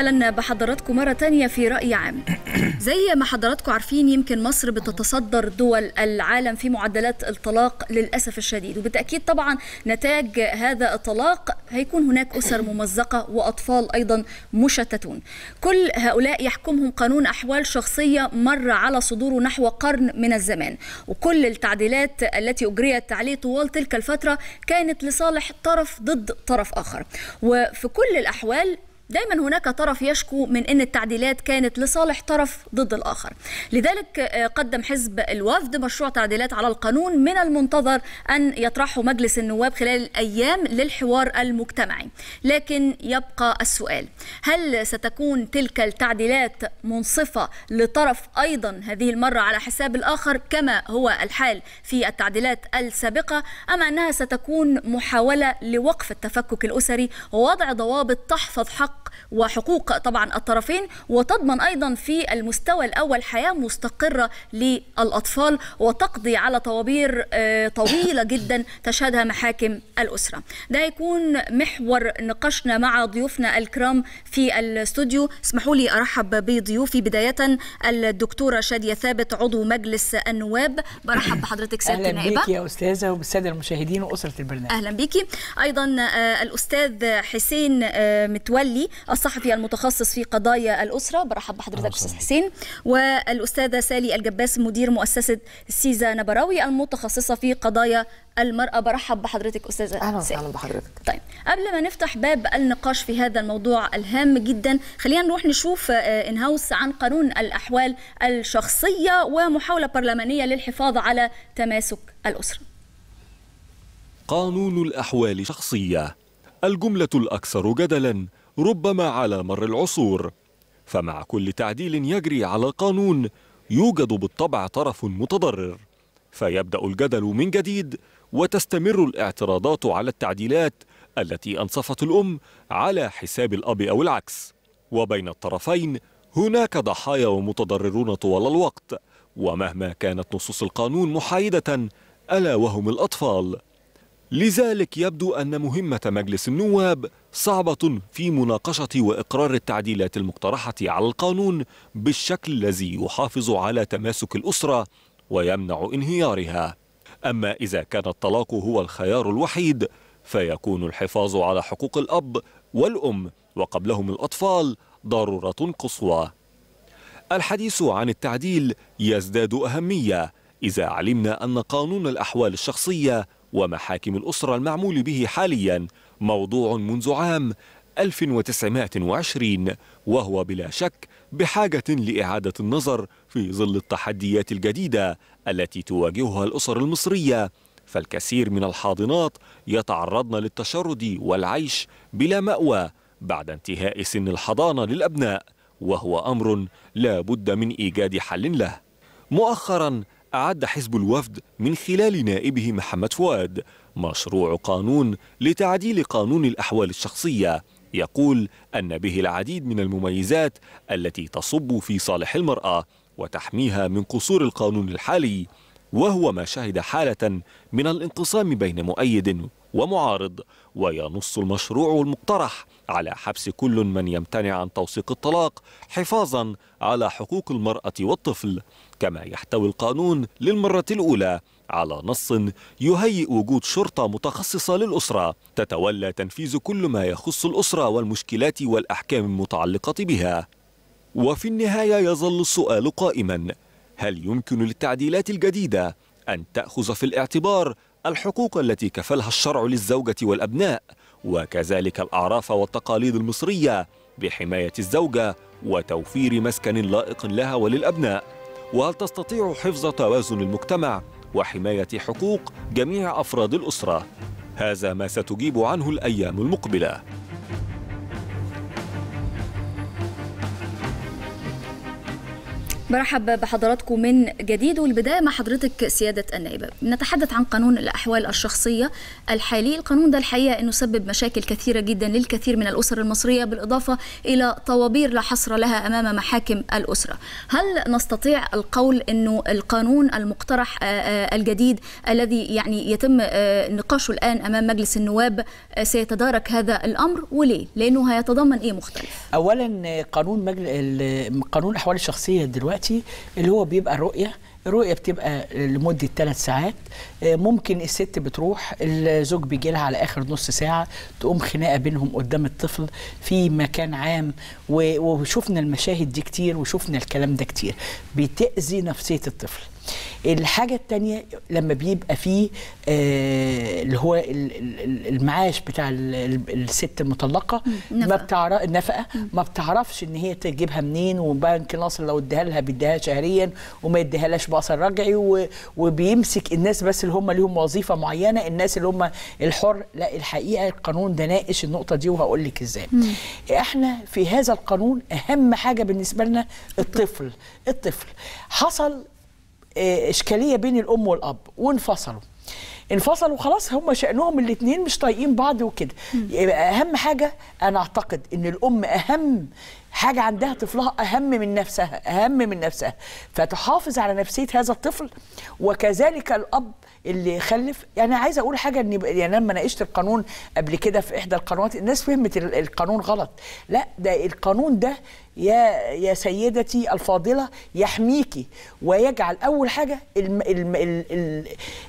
أهلا بحضراتكم مرة تانية في رأي عام زي ما حضراتكم عارفين يمكن مصر بتتصدر دول العالم في معدلات الطلاق للأسف الشديد وبالتأكيد طبعا نتاج هذا الطلاق هيكون هناك أسر ممزقة وأطفال أيضا مشتتون كل هؤلاء يحكمهم قانون أحوال شخصية مر على صدوره نحو قرن من الزمان وكل التعديلات التي أجريت عليه طوال تلك الفترة كانت لصالح طرف ضد طرف آخر وفي كل الأحوال دايما هناك طرف يشكو من ان التعديلات كانت لصالح طرف ضد الاخر لذلك قدم حزب الوفد مشروع تعديلات على القانون من المنتظر ان يطرحه مجلس النواب خلال الايام للحوار المجتمعي لكن يبقى السؤال هل ستكون تلك التعديلات منصفه لطرف ايضا هذه المره على حساب الاخر كما هو الحال في التعديلات السابقه ام انها ستكون محاوله لوقف التفكك الاسري ووضع ضوابط تحفظ حق وحقوق طبعا الطرفين وتضمن ايضا في المستوى الاول حياه مستقره للاطفال وتقضي على طوابير طويله جدا تشهدها محاكم الاسره. ده هيكون محور نقاشنا مع ضيوفنا الكرام في الاستوديو، اسمحوا لي ارحب بضيوفي بدايه الدكتوره شاديه ثابت عضو مجلس النواب، برحب بحضرتك سياده النائبه. اهلا بيكي يا استاذه وبالساده المشاهدين واسره البرنامج. اهلا بيكي، ايضا الاستاذ حسين متولي الصحفي المتخصص في قضايا الأسرة برحب بحضرتك أستاذ حسين والأستاذة سالي الجباس مدير مؤسسة سيزا نبراوي المتخصصة في قضايا المرأة برحب بحضرتك أستاذة أهلا وسهلا بحضرتك طيب قبل ما نفتح باب النقاش في هذا الموضوع الهام جدا خلينا نروح نشوف انهاوس عن قانون الأحوال الشخصية ومحاولة برلمانية للحفاظ على تماسك الأسرة قانون الأحوال الشخصية الجملة الأكثر جدلاً ربما على مر العصور فمع كل تعديل يجري على القانون يوجد بالطبع طرف متضرر فيبدا الجدل من جديد وتستمر الاعتراضات على التعديلات التي انصفت الام على حساب الاب او العكس وبين الطرفين هناك ضحايا ومتضررون طوال الوقت ومهما كانت نصوص القانون محايده الا وهم الاطفال لذلك يبدو أن مهمة مجلس النواب صعبة في مناقشة وإقرار التعديلات المقترحة على القانون بالشكل الذي يحافظ على تماسك الأسرة ويمنع انهيارها. أما إذا كان الطلاق هو الخيار الوحيد فيكون الحفاظ على حقوق الأب والأم وقبلهم الأطفال ضرورة قصوى. الحديث عن التعديل يزداد أهمية إذا علمنا أن قانون الأحوال الشخصية ومحاكم الأسرة المعمول به حاليا موضوع منذ عام 1920 وهو بلا شك بحاجة لإعادة النظر في ظل التحديات الجديدة التي تواجهها الأسر المصرية فالكثير من الحاضنات يتعرضن للتشرد والعيش بلا مأوى بعد انتهاء سن الحضانة للأبناء وهو أمر لا بد من إيجاد حل له مؤخرا أعد حزب الوفد من خلال نائبه محمد فؤاد مشروع قانون لتعديل قانون الأحوال الشخصية يقول أن به العديد من المميزات التي تصب في صالح المرأة وتحميها من قصور القانون الحالي وهو ما شهد حالة من الانقسام بين مؤيد ومعارض وينص المشروع المقترح على حبس كل من يمتنع عن توثيق الطلاق حفاظا على حقوق المرأة والطفل كما يحتوي القانون للمرة الأولى على نص يهيئ وجود شرطة متخصصة للأسرة تتولى تنفيذ كل ما يخص الأسرة والمشكلات والأحكام المتعلقة بها وفي النهاية يظل السؤال قائما هل يمكن للتعديلات الجديدة أن تأخذ في الاعتبار الحقوق التي كفلها الشرع للزوجة والأبناء وكذلك الأعراف والتقاليد المصرية بحماية الزوجة وتوفير مسكن لائق لها وللأبناء وهل تستطيع حفظ توازن المجتمع وحماية حقوق جميع أفراد الأسرة؟ هذا ما ستجيب عنه الأيام المقبلة برحب بحضراتكم من جديد والبداية مع حضرتك سيادة النائبة نتحدث عن قانون الأحوال الشخصية الحالي القانون ده الحقيقة أنه سبب مشاكل كثيرة جدا للكثير من الأسر المصرية بالإضافة إلى طوابير لا حصر لها أمام محاكم الأسرة هل نستطيع القول أنه القانون المقترح الجديد الذي يعني يتم نقاشه الآن أمام مجلس النواب سيتدارك هذا الأمر وليه؟ لأنه هيتضمن إيه مختلف؟ أولا قانون مجل... قانون الأحوال الشخصية دلوقتي اللي هو بيبقى رؤية الرؤية بتبقى لمدة ثلاث ساعات ممكن الست بتروح الزوج بيجي لها على آخر نص ساعة تقوم خناقة بينهم قدام الطفل في مكان عام وشفنا المشاهد دي كتير وشفنا الكلام ده كتير بتأذي نفسية الطفل الحاجة التانية لما بيبقى فيه آه اللي هو المعاش بتاع الست المطلقة ما بتعرف النفقة ما بتعرفش ان هي تجيبها منين وبنك ناصر لو اديها لها بيديها شهريا وما يديهالاش بأثر رجعي وبيمسك الناس بس اللي هم ليهم وظيفة معينة الناس اللي هم الحر لا الحقيقة القانون ده ناقش النقطة دي وهقول لك ازاي احنا في هذا القانون اهم حاجة بالنسبة لنا الطفل الطفل حصل اشكاليه بين الام والاب وانفصلوا انفصلوا خلاص هم شأنهم الاثنين مش طايقين بعض وكده يبقى اهم حاجه انا اعتقد ان الام اهم حاجه عندها طفلها اهم من نفسها اهم من نفسها فتحافظ على نفسيه هذا الطفل وكذلك الاب اللي خلف يعني عايزه اقول حاجه ان يعني لما ناقشت القانون قبل كده في احدى القنوات الناس فهمت القانون غلط لا ده القانون ده يا يا سيدتي الفاضله يحميكي ويجعل اول حاجه الم الم ال ال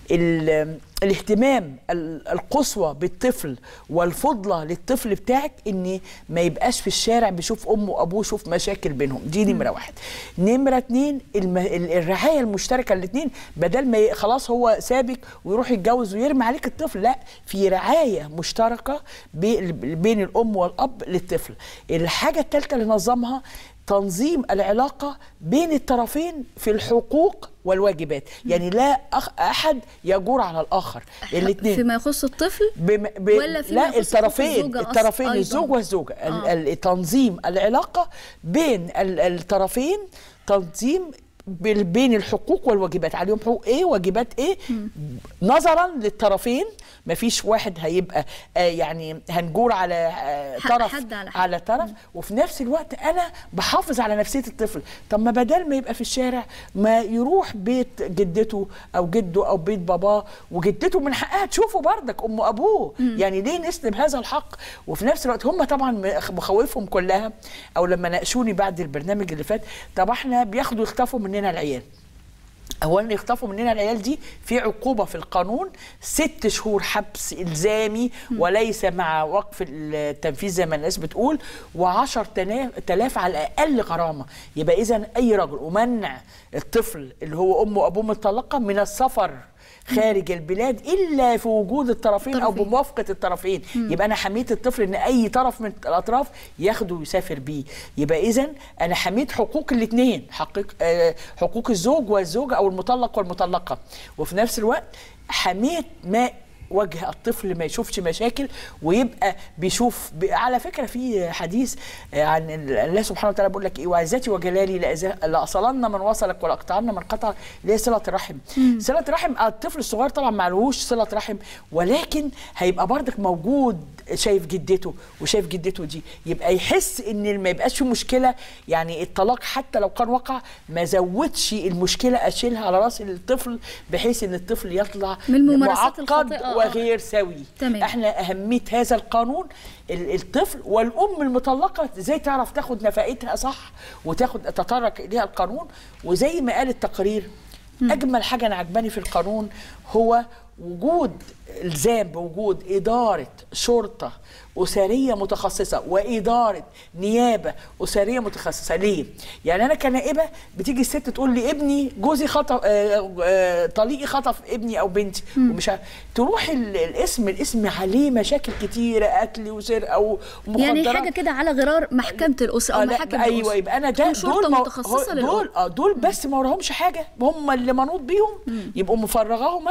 ال الاهتمام القصوى بالطفل والفضلة للطفل بتاعك ان ما يبقاش في الشارع بيشوف امه وابوه شوف مشاكل بينهم دي نمره واحد نمره اتنين الم... الرعايه المشتركه الاثنين بدل ما ي... خلاص هو سابك ويروح يتجوز ويرمي عليك الطفل لا في رعايه مشتركه بي... بين الام والاب للطفل الحاجه الثالثه اللي نظمها تنظيم العلاقة بين الطرفين في الحقوق والواجبات يعني لا أخ أحد يجور على الآخر الاثنين فيما يخص الطفل بم ب... ولا فيما لا يخص الطرفين الطرفين أيضاً. الزوج والزوجة آه. تنظيم العلاقة بين الطرفين تنظيم بين الحقوق والواجبات عليهم حقوق ايه واجبات ايه م. نظرا للطرفين مفيش واحد هيبقى آه يعني هنجور على آه طرف حد على, حد. على طرف م. وفي نفس الوقت انا بحافظ على نفسيه الطفل طب ما بدل ما يبقى في الشارع ما يروح بيت جدته او جده او بيت باباه وجدته من حقها تشوفه بردك ام ابوه م. يعني ليه نسلب هذا الحق وفي نفس الوقت هم طبعا مخاوفهم كلها او لما ناقشوني بعد البرنامج اللي فات طب احنا بياخدوا يخطفوا مننا العيال اولا يخطفوا مننا العيال دي في عقوبه في القانون ست شهور حبس الزامي وليس مع وقف التنفيذ زي ما الناس بتقول و10 تلاف على الاقل غرامه يبقى اذا اي رجل ومنع الطفل اللي هو امه وابوه مطلقه من السفر خارج البلاد الا في وجود الطرفين او الطرفين. بموافقه الطرفين مم. يبقى انا حميت الطفل ان اي طرف من الاطراف ياخده ويسافر بيه يبقى اذا انا حميت حقوق الاثنين حقوق آه حقوق الزوج والزوجه او المطلق والمطلقه وفي نفس الوقت حميت ما وجه الطفل ما يشوفش مشاكل ويبقى بيشوف ب... على فكره في حديث عن الله سبحانه وتعالى بيقول لك ايه وعزتي وجلالي لاصلن من وصلك ولاقطعن من قطع اللي هي صله الرحم صله الرحم الطفل الصغير طبعا معلوش صله رحم ولكن هيبقى بردك موجود شايف جدته وشايف جدته دي يبقى يحس ان ما يبقاش في مشكله يعني الطلاق حتى لو كان وقع ما زودش المشكله اشيلها على راس الطفل بحيث ان الطفل يطلع من الممارسات معقد الخاطئة. وغير سوي تمام. احنا اهميه هذا القانون ال- الطفل والام المطلقه ازاي تعرف تاخد نفقتها صح وتاخد تطرق اليها القانون وزي ما قال التقرير اجمل حاجه انا عجباني في القانون هو وجود الزام بوجود اداره شرطه اسريه متخصصه واداره نيابه اسريه متخصصه ليه يعني انا كنائبه بتيجي الست تقول لي ابني جوزي خطف آه، آه، طليقي خطف ابني او بنتي ومش عارف تروح ال- الاسم الاسم عليه مشاكل كتيره قتل وسرقه ومخدرات يعني حاجه كده على غرار محكمه الاسره او آه لا، محاكم ايوه الأسرة. يبقى انا ده تكون شرطه دول مو- متخصصه هو- دول للأم. اه دول بس ما وراهمش حاجه هم اللي منوط بيهم يبقوا مفرغاهم انا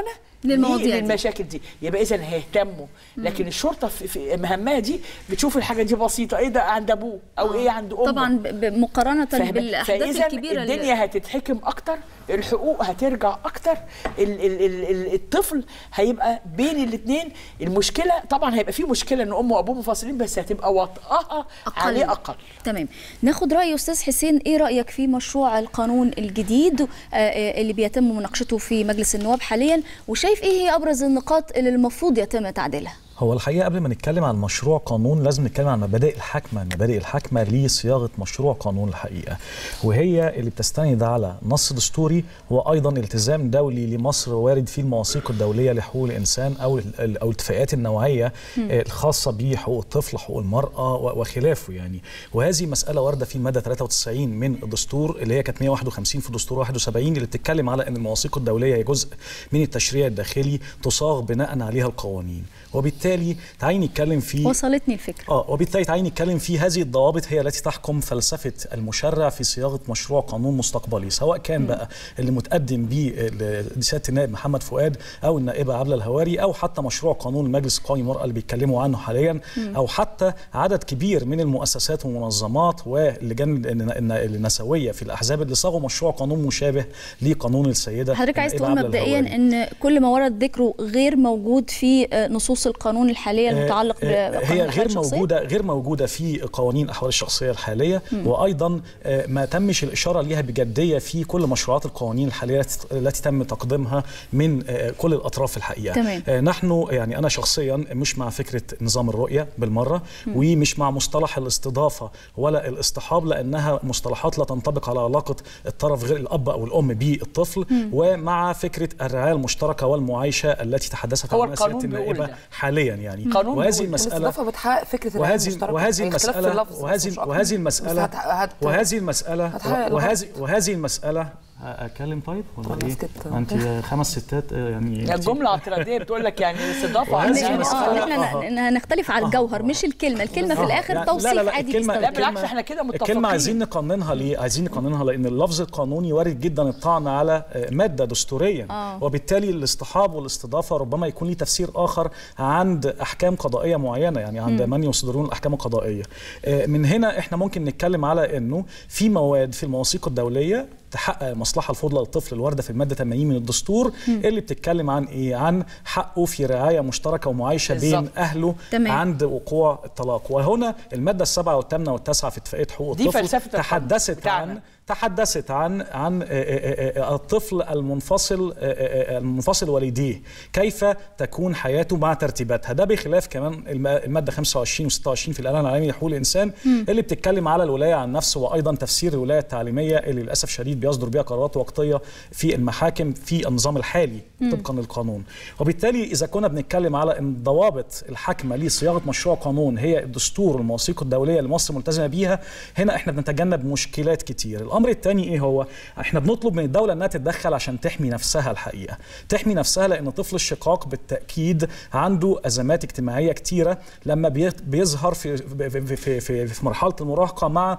للمواضيع ليه؟ دي. للمشاكل دي يبقى اذا هيهتموا لكن الشرطه في, في مهمها دي بتشوف الحاجه دي بسيطه ايه ده عند ابوه او ايه عند امه طبعا ب- ب- مقارنه فاهمة؟ بالاحداث فإذا الكبيره اللي- الدنيا هتتحكم اكتر الحقوق هترجع اكتر ال ال ال ال الطفل هيبقى بين الاثنين المشكله طبعا هيبقى في مشكله ان امه وابوه منفصلين بس هتبقى وطئها عليه اقل تمام ناخد راي استاذ حسين ايه رايك في مشروع القانون الجديد آه، آه، اللي بيتم مناقشته في مجلس النواب حاليا وشايف ايه هي ابرز النقاط اللي المفروض يتم تعديلها هو الحقيقه قبل ما نتكلم عن مشروع قانون لازم نتكلم عن مبادئ الحكمه المبادئ الحكمه لصياغه مشروع قانون الحقيقه وهي اللي بتستند على نص دستوري وايضا التزام دولي لمصر وارد فيه المواثيق الدوليه لحقوق الانسان او ال- او الاتفاقات النوعيه آه، الخاصه بحقوق الطفل حقوق المراه و- وخلافه يعني وهذه مساله وارده في الماده 93 من الدستور اللي هي كانت 151 في دستور 71 اللي بتتكلم على ان المواثيق الدوليه هي جزء من التشريع الداخلي تصاغ بناء عليها القوانين وبالتالي تعالي نتكلم في وصلتني الفكره اه وبالتالي تعالي نتكلم في هذه الضوابط هي التي تحكم فلسفه المشرع في صياغه مشروع قانون مستقبلي سواء كان بقى اللي متقدم به ال- سياده النائب محمد فؤاد او النائبه عبله الهواري او حتى مشروع قانون المجلس القومي للمراه اللي بيتكلموا عنه حاليا او حتى عدد كبير من المؤسسات والمنظمات واللجان الن- الن- النسويه في الاحزاب اللي صاغوا مشروع قانون مشابه لقانون السيده حضرتك عايز النائبة تقول عبلة مبدئيا الهواري. ان كل ما ورد ذكره غير موجود في آه، نصوص القانون الحاليه المتعلق آه، بقانون هي الأحوال غير الشخصية؟ موجوده غير موجوده في قوانين الاحوال الشخصيه الحاليه وايضا آه، ما تمش الاشاره ليها بجديه في كل مشروعات القوانين الحاليه التي- التي تم تقديمها من آه، كل الاطراف الحقيقه تمام. آه، نحن يعني انا شخصيا مش مع فكره نظام الرؤيه بالمره ومش مع مصطلح الاستضافه ولا الاصطحاب لانها مصطلحات لا تنطبق على علاقه الطرف غير الاب او الام بالطفل ومع فكره الرعايه المشتركه والمعايشه التي تحدثت هو عنها سياده القانون بيقول النائبه ده. حاليا يعني قانون وهذه بيقول المساله الاستضافه بتحقق فكره الرعاية وهذه المشتركة. وهذه هي اختلاف في المسألة اللفظ بس مش وهذه أكتر. وهذه بس المسألة هت- هت- وهذه المسألة هتحقق وهذه وهذه المسألة اتكلم طيب ولا خلاص ايه؟ كده. ما انت خمس ستات يعني يعني الجمله اعتراضيه بتقول لك يعني استضافه وهذه عن- يعني المسألة- اه احنا آه. ن- هنختلف على الجوهر مش الكلمه الكلمه في آه، الاخر يعني توصيف لا لا لا عادي الكلمة بيستخدم. لا، بالعكس، الكلمة- احنا كده متفقين. الكلمة عايزين نقننها ليه؟ عايزين نقننها لأن اللفظ القانوني وارد جدا الطعن على آه، مادة دستوريا آه. وبالتالي الاصطحاب والاستضافة ربما يكون ليه تفسير آخر عند أحكام قضائية معينة يعني عند من يصدرون الأحكام القضائية آه، من هنا احنا ممكن نتكلم على أنه في مواد في المواثيق الدولية تحقق المصلحة الفضلى للطفل الواردة في المادة 80 من الدستور اللي بتتكلم عن إيه؟ عن حقه في رعاية مشتركة ومعايشة بين بالظبط. أهله تمام. عند وقوع الطلاق وهنا المادة السبعة والثامنة والتاسعة في اتفاقية حقوق دي الطفل فلسفة القانون تحدثت بتاعنا. عن تحدثت عن عن آه، آه، آه، الطفل المنفصل آه، آه، آه، المنفصل والديه كيف تكون حياته مع ترتيباتها ده بخلاف كمان الم- الماده 25 و26 في الاعلان العالمي لحقوق الانسان اللي بتتكلم على الولايه عن النفس وايضا تفسير الولايه التعليميه اللي للاسف شديد بيصدر بها قرارات وقتيه في المحاكم في النظام الحالي طبقا للقانون وبالتالي اذا كنا بنتكلم على ان ضوابط الحكمه لصياغه مشروع قانون هي الدستور والمواثيق الدوليه اللي مصر ملتزمه بيها هنا احنا بنتجنب مشكلات كتير الامر الثاني ايه هو احنا بنطلب من الدوله انها تتدخل عشان تحمي نفسها الحقيقه تحمي نفسها لان طفل الشقاق بالتاكيد عنده ازمات اجتماعيه كتيره لما بي- بيظهر في في في, في, في مرحله المراهقه مع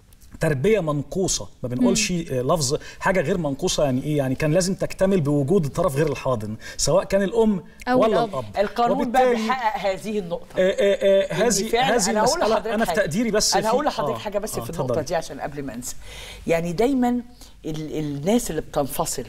تربيه منقوصه ما بنقولش آه، لفظ حاجه غير منقوصه يعني ايه يعني كان لازم تكتمل بوجود الطرف غير الحاضن سواء كان الام أو ولا الأب. الاب القانون بقى وبالتالي- بيحقق هذه النقطه آه، آه، آه، إن هذه فعلاً هذه أنا هقول المساله لحضرتك انا في حاجة. تقديري بس انا في- هقول لحضرتك آه، حاجه بس آه، في النقطه اتفضلي. دي عشان قبل ما انسى يعني دايما ال الناس اللي بتنفصل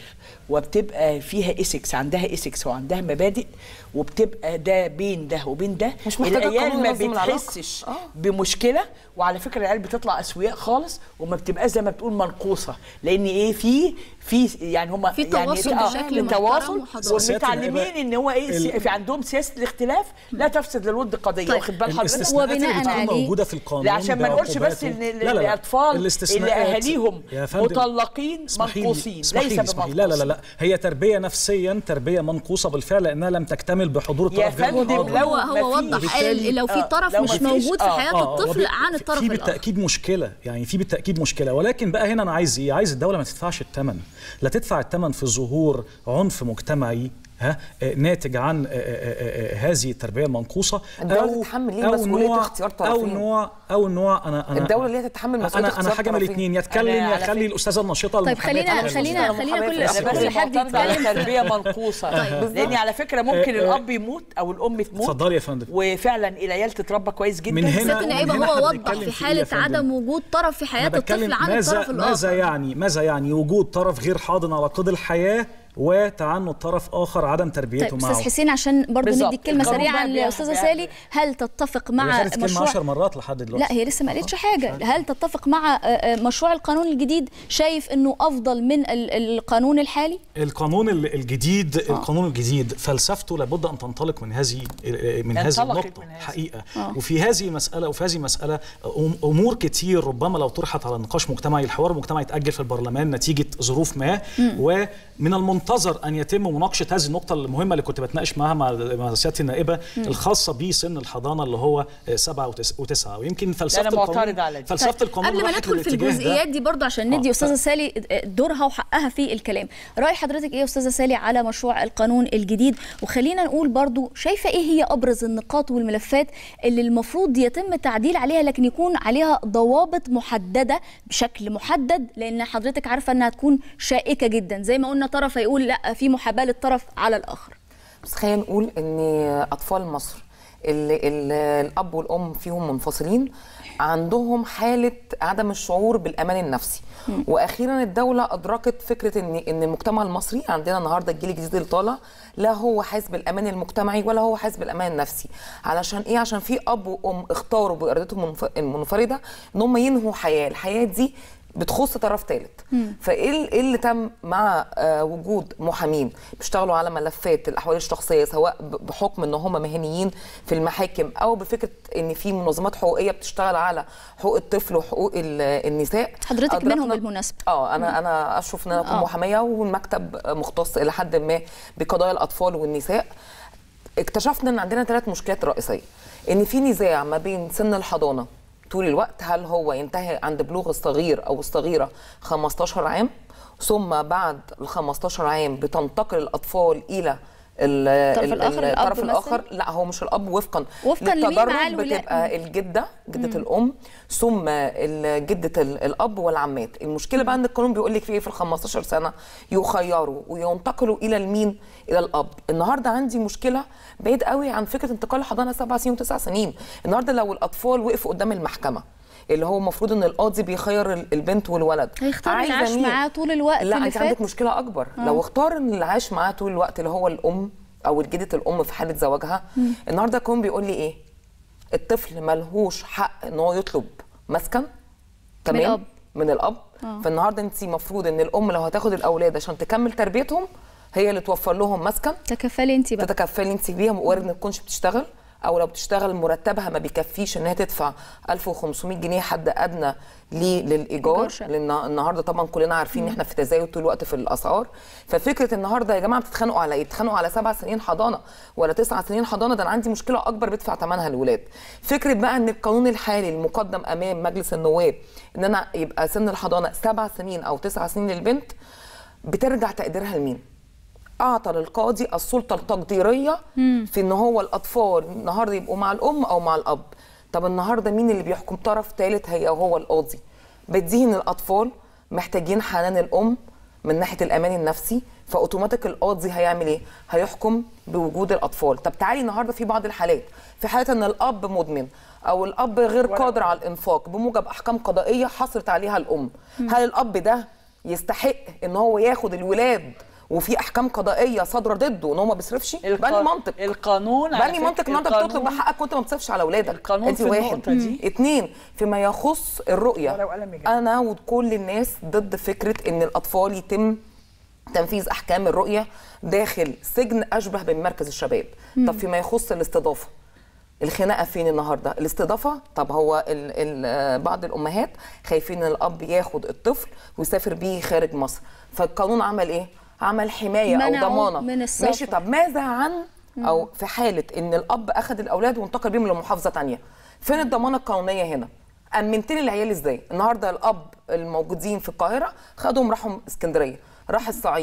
وبتبقى فيها اسكس عندها اسكس وعندها مبادئ وبتبقى ده بين ده وبين ده مش محتاجة العيال قانون ما ينظم العلاقة. بتحسش آه. بمشكله وعلى فكره العيال بتطلع اسوياء خالص وما بتبقاش زي ما بتقول منقوصه لان ايه في في يعني هم في يعني تواصل آه، بشكل تواصل محترم وحضاري. ومتعلمين ان هو ايه ال- في عندهم سياسه الاختلاف لا تفسد للود قضيه طيب. واخد بال حضرتك الاستثناءات اللي وبناء بتكون عليه- موجوده في القانون لا عشان ما نقولش بس بعقوباته. ان لا، لا، لا. الاطفال اللي الاستثناءات- اهاليهم يا فندم، مطلقين اسمحي لي- منقوصين اسمحي ليس لي- اسمحي لي. لا لا لا لا هي تربيه نفسيا تربيه منقوصه بالفعل لانها لم تكتمل بحضور يا الطرف غير فندم، الحاضر. لو هو هو ما فيش- وضح قال لو في آه، طرف لو مش ما فيش- موجود في آه، حياه آه، الطفل وبي- عن الطرف في الاخر بالتاكيد مشكله يعني في بالتاكيد مشكله ولكن بقى هنا انا عايز ايه عايز الدوله ما تدفعش الثمن لا تدفع الثمن في ظهور عنف مجتمعي ها آه، ناتج عن آه، آه، آه، آه، هذه التربيه المنقوصه الدولة تتحمل ليه مسؤولية نوع اختيار او طرفين؟ نوع او نوع انا انا الدولة ليه تتحمل مسؤولية انا انا اختيار حاجه من طرفين؟ الاثنين يتكلم أنا يا على خلي فكرة- الاستاذه النشيطه طيب المحامية خلينا تتكلم. خلينا أنا خلينا محامية كل في انا الأساس. كل بس حد معترض على يتكلم تربيه منقوصه لان على فكره ممكن آه، آه. الاب يموت او الام تموت اتفضلي يا فندم وفعلا العيال تتربى كويس جدا من هنا- ست النائبه ومن هنا هو إحنا وضح بنتكلم في في إيه يا حاله فندم؟ عدم وجود طرف في حياه أنا بتكلم الطفل عن ماذا الطرف ماذا الاخر يعني ماذا يعني وجود طرف غير حاضن على قيد الحياه وتعنت طرف اخر عدم تربيته طيب معه استاذ حسين عشان برضو بالظبط. ندي الكلمه القانون سريعا بقى بيعمل- لاستاذه بيعمل- سالي هل تتفق هي مع خدت كلمه مشروع 10 مرات لحد دلوقتي لا هي لسه ما قالتش حاجه هل تتفق مع آه، آه، مشروع القانون الجديد شايف انه افضل من ال- القانون الحالي القانون ال- الجديد القانون الجديد فلسفته لابد ان تنطلق من هذه من هذه انطلقت النقطه من هذه. حقيقه وفي هذه المساله وفي هذه المساله أم- امور كتير ربما لو طرحت على نقاش مجتمعي الحوار المجتمعي يتاجل في البرلمان نتيجه ظروف ما ومن المنتظر ان يتم مناقشه هذه النقطه المهمه اللي كنت بتناقش معاها مع مع سياده النائبه الخاصه بسن الحضانه اللي هو سبعه وتس- وتسعه ويمكن فلسفه أنا القانون معترض على دي. فلسفه طيب، القانون قبل ما راحت ندخل في للاتجاه ده. الجزئيات دي برضو عشان ندي آه، استاذه ف- سالي دورها وحقها في الكلام راي حضرتك ايه يا استاذه سالي على مشروع القانون الجديد وخلينا نقول برضو شايفه ايه هي ابرز النقاط والملفات اللي المفروض يتم التعديل عليها لكن يكون عليها ضوابط محدده بشكل محدد لان حضرتك عارفه انها تكون شائكه جدا زي ما قلنا طرف هيقول لا في محاباه للطرف على الاخر بس خلينا نقول ان اطفال مصر اللي, اللي الاب والام فيهم منفصلين عندهم حاله عدم الشعور بالامان النفسي واخيرا الدوله ادركت فكره ان ان المجتمع المصري عندنا النهارده الجيل الجديد اللي طالع لا هو حاسس بالامان المجتمعي ولا هو حاسس بالامان النفسي علشان ايه عشان في اب وام اختاروا بارادتهم المنف- المنفرده ان هم ينهوا حياه الحياه دي بتخص طرف ثالث فايه ال- إيه اللي تم مع آه، وجود محامين بيشتغلوا على ملفات الاحوال الشخصيه سواء ب- بحكم ان هم مهنيين في المحاكم او بفكره ان في منظمات حقوقيه بتشتغل على حقوق الطفل وحقوق ال- النساء حضرتك أدركنا- منهم بالمناسبة. اه انا انا اشوف ان انا اكون آه. محاميه والمكتب مختص الى حد ما بقضايا الاطفال والنساء اكتشفنا ان عندنا ثلاث مشكلات رئيسيه ان في نزاع ما بين سن الحضانه طول الوقت هل هو ينتهي عند بلوغ الصغير او الصغيره 15 عام ثم بعد ال 15 عام بتنتقل الاطفال الى ال- الطرف ال- الآخر، الأب الطرف مثلاً؟ الاخر لا هو مش الاب وفقا وفقاً لمين للتدرج معاه الولاء؟ بتبقى الجده جده الام ثم ال- جده ال- الاب والعمات المشكله بقى ان القانون بيقول لك في ايه في ال 15 سنه يخيروا وينتقلوا الى المين الى الاب النهارده عندي مشكله بعيد قوي عن فكره انتقال الحضانه سبع سنين وتسع سنين النهارده لو الاطفال وقفوا قدام المحكمه اللي هو المفروض ان القاضي بيخير ال- البنت والولد هيختار عايزة العيش مين؟ معاه طول الوقت لا اللي انت عندك فات؟ مشكله اكبر لو اختار ان اللي عاش معاه طول الوقت اللي هو الام او جده الام في حاله زواجها النهارده القانون بيقول لي ايه الطفل ملهوش حق ان هو يطلب مسكن تمام الأب. من الاب فالنهارده انت المفروض ان الام لو هتاخد الاولاد عشان تكمل تربيتهم هي اللي توفر لهم مسكن تكفلي انت بقى تتكفلي انت بيها وارد ما تكونش بتشتغل او لو بتشتغل مرتبها ما بيكفيش ان هي تدفع 1500 جنيه حد ادنى ليه للايجار إيجار شقة. لان النهارده طبعا كلنا عارفين ان احنا في تزايد طول الوقت في الاسعار ففكره النهارده يا جماعه بتتخانقوا على ايه؟ بتتخانقوا على سبع سنين حضانه ولا تسع سنين حضانه ده انا عندي مشكله اكبر بدفع ثمنها الولاد. فكره بقى ان القانون الحالي المقدم امام مجلس النواب ان انا يبقى سن الحضانه سبع سنين او تسع سنين للبنت بترجع تقديرها لمين؟ اعطى للقاضي السلطه التقديريه في ان هو الاطفال النهارده يبقوا مع الام او مع الاب طب النهارده مين اللي بيحكم طرف ثالث هي هو القاضي بديه ان الاطفال محتاجين حنان الام من ناحيه الامان النفسي فاوتوماتيك القاضي هيعمل ايه هيحكم بوجود الاطفال طب تعالي النهارده في بعض الحالات في حاله ان الاب مدمن او الاب غير قادر على الانفاق بموجب احكام قضائيه حصلت عليها الام هل الاب ده يستحق ان هو ياخد الولاد وفي احكام قضائيه صادره ضده ان هو ما بيصرفش الق- بني منطق القانون على بني فكرة منطق ان انت القانون- بتطلب حقك وانت ما بتصرفش على اولادك القانون انت في واحد النقطة دي. اتنين فيما يخص الرؤيه ورقة وقلم يا جماعة. انا وكل الناس ضد فكره ان الاطفال يتم تنفيذ احكام الرؤيه داخل سجن اشبه بمركز الشباب طب فيما يخص الاستضافه الخناقه فين النهارده الاستضافه طب هو ال ال آه، بعض الامهات خايفين ان الاب ياخد الطفل ويسافر بيه خارج مصر فالقانون عمل ايه عمل حمايه او منعه ضمانه من السفر. ماشي طب ماذا عن او في حاله ان الاب اخذ الاولاد وانتقل بيهم لمحافظه تانية فين الضمانه القانونيه هنا امنت لي العيال ازاي النهارده الاب الموجودين في القاهره خدهم راحوا اسكندريه راح الصعيد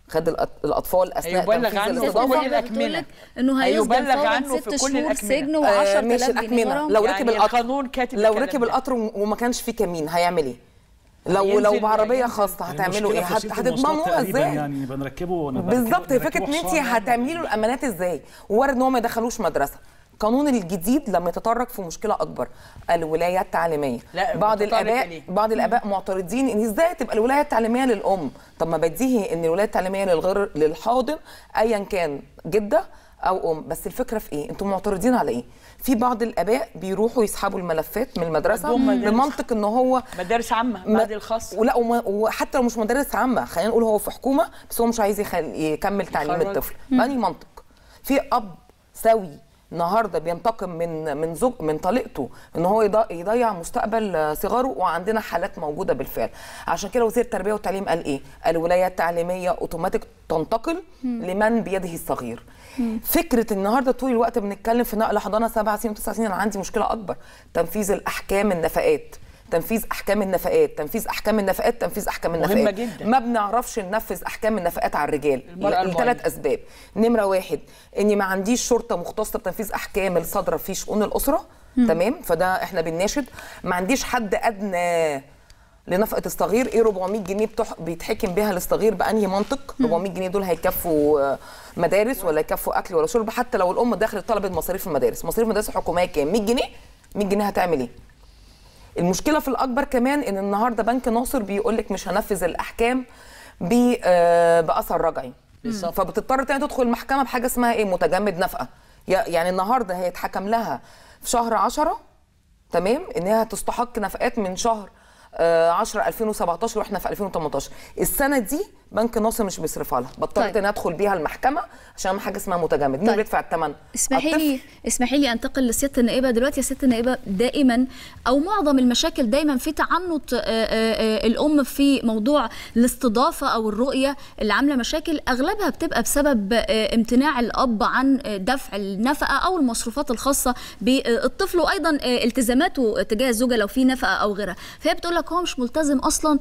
خد الأط- الاطفال اثناء هيبلغ تنفيذ عنه في الاستضافه كل بتقول الأكمنة. لك انه هيسجن هيبلغ فورا عنه في ست كل شهور الأكمنة. سجن آه، و10 ماشي جنيه الاكمنه غرامة. لو يعني ركب القطر القانون كاتب لو الكلام ركب ده. القطر وما كانش فيه كمين هيعمل ايه لو هينزل- لو بعربيه هينزل. خاصه هتعملوا ايه المشكلة في هت- وسيلة المواصلات هتضمنوها تقريباً ازاي يعني بنركبه بالظبط هي فكره ان انت هتعملي له الامانات ازاي وارد ان هو ما يدخلوش مدرسه القانون الجديد لما يتطرق في مشكله اكبر الولايه التعليميه لا، بعض متطرق الاباء ليه؟ بعض الاباء معترضين ان ازاي تبقى الولايه التعليميه للام طب ما بديهي ان الولايه التعليميه للغير للحاضن ايا كان جده او ام بس الفكره في ايه انتم معترضين على ايه في بعض الاباء بيروحوا يسحبوا الملفات من المدرسه يودوهم مدارس. بمنطق ان هو مدارس عامه ما- بعد الخاص ولا وما- وحتى لو مش مدرس عامه خلينا نقول هو في حكومه بس هو مش عايز يخل... يكمل تعليم يخرج. الطفل بأني منطق في اب سوي النهارده بينتقم من من زوج من طليقته ان هو يض- يضيع مستقبل آه، صغاره وعندنا حالات موجوده بالفعل عشان كده وزير التربيه والتعليم قال ايه الولايه التعليميه اوتوماتيك تنتقل لمن بيده الصغير فكره النهارده طول الوقت بنتكلم في نقل حضانه سبع سنين وتسع سنين انا عندي مشكله اكبر تنفيذ الاحكام النفقات تنفيذ احكام النفقات تنفيذ احكام النفقات تنفيذ احكام مهمة النفقات جدا. ما بنعرفش ننفذ احكام النفقات على الرجال المرأة لثلاث المعينة. اسباب نمره واحد اني ما عنديش شرطه مختصه بتنفيذ احكام الصادره في شؤون الاسره تمام فده احنا بنناشد ما عنديش حد ادنى لنفقه الصغير ايه 400 جنيه بتح... بيتحكم بها للصغير بانهي منطق 400 جنيه دول هيكفوا آه، مدارس ولا يكفوا اكل ولا شرب حتى لو الام دخلت طلبت مصاريف المدارس مصاريف المدارس الحكوميه كام 100 جنيه 100 جنيه هتعمل ايه المشكله في الاكبر كمان ان النهارده بنك ناصر بيقول لك مش هنفذ الاحكام ب آه، باثر رجعي بالظبط. فبتضطر تاني تدخل المحكمه بحاجه اسمها ايه متجمد نفقه يا- يعني النهارده هيتحكم لها في شهر 10 تمام ان هي هتستحق نفقات من شهر آه، 10 2017 واحنا في 2018 السنه دي بنك ناصر مش بيصرفها لها بضطر طيب. طيب. ادخل بيها المحكمه عشان أعمل حاجه اسمها متجمد مين طيب. اللي بيدفع الثمن اسمحي لي اسمحي لي انتقل لسياده النائبه دلوقتي يا سياده النائبه دائما او معظم المشاكل دايما في تعنت آه، آه، آه، الام في موضوع الاستضافه او الرؤيه اللي عامله مشاكل اغلبها بتبقى بسبب آه، امتناع الاب عن آه، دفع النفقه او المصروفات الخاصه بالطفل وايضا آه، التزاماته تجاه الزوجه لو في نفقه او غيرها فهي بتقول لك هو مش ملتزم اصلا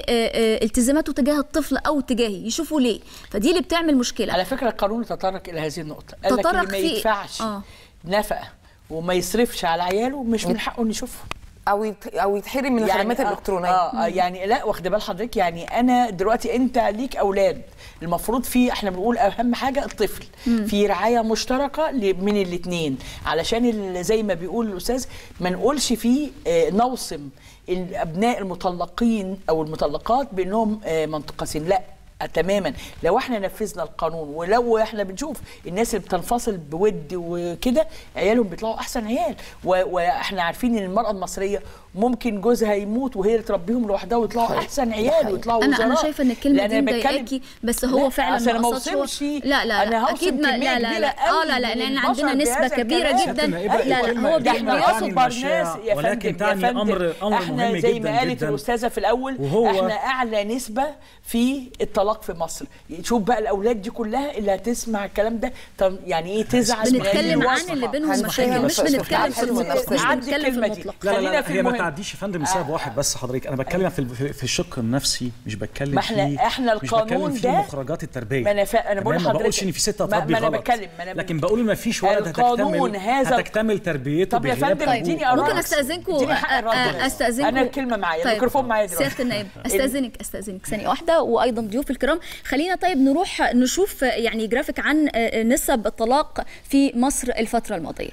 بالتزاماته تجاه الطفل او تجاهي يشوفوا ليه فدي اللي بتعمل مشكله على فكره القانون تطرق الى هذه النقطه قال لك تطرق اللي ما في- يدفعش آه. نفقه وما يصرفش على عياله مش من حقه انه يشوفها او يت- او يتحرم من الخدمات آه، الالكترونيه اه, آه يعني لا واخد بال حضرتك يعني انا دلوقتي انت ليك اولاد المفروض في احنا بنقول اهم حاجه الطفل في رعايه مشتركه ل- من الاثنين علشان ال- زي ما بيقول الاستاذ ما نقولش فيه آه نوصم الابناء المطلقين او المطلقات بانهم آه منتقسين لا تماما لو احنا نفذنا القانون ولو احنا بنشوف الناس اللي بتنفصل بود وكده عيالهم بيطلعوا احسن عيال و- واحنا عارفين ان المراه المصريه ممكن جوزها يموت وهي اللي تربيهم لوحدها ويطلعوا احسن عيال ويطلعوا انا انا وزراء. شايفه ان الكلمه لأن دي أنا بتكلم- مضايقاكي بس هو لا، فعلا أصل أنا ما قصدش هو- وصلش. لا لا أنا هوصل اكيد ما كمية لا لا كبيرة لا اه قوي لا لا من لان البشر عندنا نسبه بهذا كبيره الكلام. جدا النائبة، لا لا الكلمة هو دي بي- إحنا بيقصد بنعاني بيقصد المشاع، ناس يا ولكن فندم يا تعني فندم أمر- أمر احنا مهم زي جداً ما قالت جداً. الاستاذه في الاول وهو- احنا اعلى نسبه في الطلاق في مصر شوف بقى الاولاد دي كلها اللي هتسمع الكلام ده طب يعني ايه تزعل من بنتكلم هذه عن الوصفة؟ اللي بينهم هنسمع مشاكل هنا مش بس- بنتكلم في حلو المطلق النفس. مش عندي بنتكلم في الكلمة دي. المطلق لا لا خلينا لا في هي ما المهم. تعديش يا فندم لسبب واحد بس حضرتك انا بتكلم في في- في الشق النفسي مش بتكلم ما إحنا- فيه إحنا مش بتكلم القانون فيه ده- مخرجات التربيه ما أنا فا- أنا بقول تمام؟ ما بقولش لحضرتك- ان في ست ما- هتربي ما أنا غلط بتكلم- ما أنا- لكن بقول ما فيش ولد القانون هتكتمل هذا- هتكتمل تربيته طب يا بغياب فندم أبوه. اديني أرد. ممكن استاذنكم اديني حق الرد آه، بس. استاذنكم أنا الكلمة معايا، الميكروفون معايا دلوقتي. سياده النائب استاذنك استاذنك ثانيه واحده وايضا ضيوف الكرام خلينا طيب نروح نشوف يعني جرافيك عن آه، نسب الطلاق في مصر الفتره الماضيه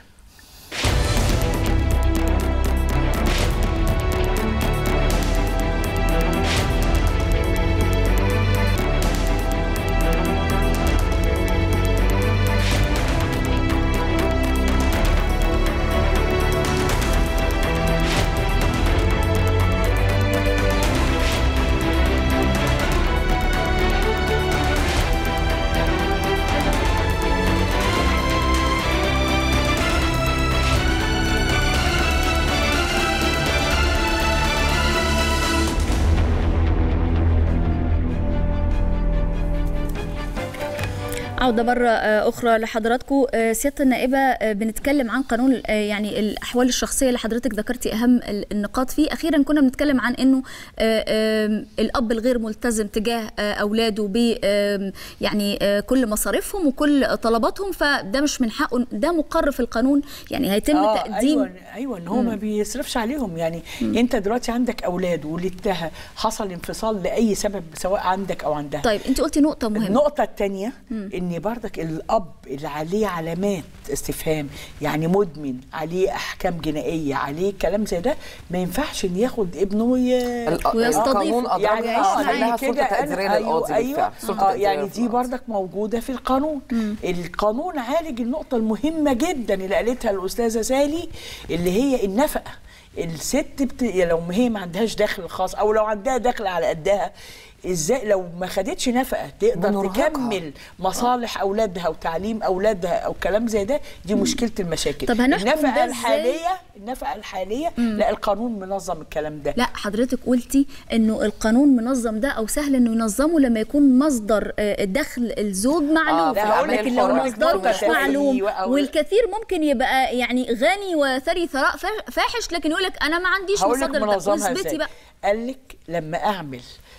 عودة مرة آه، أخرى لحضراتكم آه، سيادة النائبة آه، بنتكلم عن قانون آه، يعني الأحوال الشخصية اللي حضرتك ذكرتي أهم ال- النقاط فيه أخيرا كنا بنتكلم عن أنه آه، آم، الأب الغير ملتزم تجاه آه، أولاده ب آم، يعني آه، كل مصاريفهم وكل طلباتهم فده مش من حقه ده مقر في القانون يعني هيتم آه تقديم ايوه ايوه ان هو ما بيصرفش عليهم يعني مم. انت دلوقتي عندك اولاد ولدتها حصل انفصال لاي سبب سواء عندك او عندها طيب أنت قلتي نقطة مهمة النقطة الثانية إن بردك الأب اللي عليه علامات استفهام يعني مدمن عليه أحكام جنائية عليه كلام زي ده ما ينفعش إن ياخد ابنه ي... ال- ويستضيف. القانون يعني أدرجها يعيش آه، معاه. خلاها كده سلطة أنا- تقديرية أيوة للقاضي أيوة بالفعل سلطة آه تقديرية يعني دي للقاضي. بردك موجودة في القانون القانون عالج النقطة المهمة جدا اللي قالتها الأستاذة سالي اللي هي النفقة الست بت... لو هي ما عندهاش دخل خاص او لو عندها دخل على قدها ازاي لو ما خدتش نفقه تقدر بنرهقها. تكمل مصالح اولادها وتعليم اولادها او كلام زي ده دي مشكله المشاكل طب هنحكم ده النفقه إزاي؟ الحاليه النفقه الحاليه لا القانون منظم الكلام ده لا حضرتك قلتي انه القانون منظم ده او سهل انه ينظمه لما يكون مصدر آه، دخل الزوج معلوم آه، في الأعمال لكن لو الحرة. مصدره مش التسوية معلوم أو- والكثير ممكن يبقى يعني غني وثري ثراء فا- فاحش لكن يقول لك انا ما عنديش هقول لك مصادر منظمها واثبتي ازاي بقى قال لك لما اعمل